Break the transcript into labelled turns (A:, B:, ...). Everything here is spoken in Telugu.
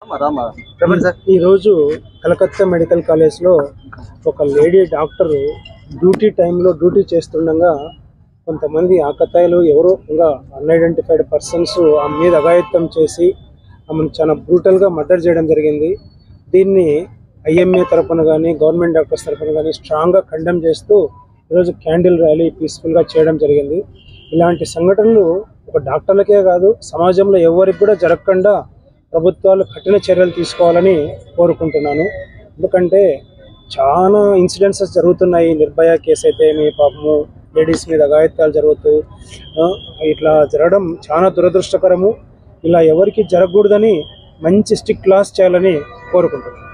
A: రామా చెప్పండి సార్
B: ఈరోజు కలకత్తా మెడికల్ కాలేజ్లో ఒక లేడీ డాక్టర్ డ్యూటీ టైంలో డ్యూటీ చేస్తుండగా కొంతమంది ఆకతాయిలు ఎవరో ఇంకా అన్ఐడెంటిఫైడ్ పర్సన్స్ ఆమె మీద అఘాయిత్యం చేసి ఆమెను చాలా బ్రూటల్గా మర్డర్ చేయడం జరిగింది దీన్ని ఐఎంఏ తరపున కానీ గవర్నమెంట్ డాక్టర్స్ తరపున కానీ స్ట్రాంగ్గా కండెమ్ చేస్తూ ఈరోజు క్యాండిల్ ర్యాలీ పీస్ఫుల్గా చేయడం జరిగింది ఇలాంటి సంఘటనలు ఒక డాక్టర్లకే కాదు సమాజంలో ఎవరికి కూడా జరగకుండా ప్రభుత్వాలు కఠిన చర్యలు తీసుకోవాలని కోరుకుంటున్నాను ఎందుకంటే చాలా ఇన్సిడెంట్స్ జరుగుతున్నాయి నిర్భయ కేసు అయితే మీ పాపము లేడీస్ మీద అఘాయిత్యాలు జరుగుతూ ఆ, ఇట్లా జరగడం చాలా దురదృష్టకరము ఇలా ఎవరికి జరగకూడదని మంచి స్టిక్ క్లాస్ చేయాలని కోరుకుంటున్నాను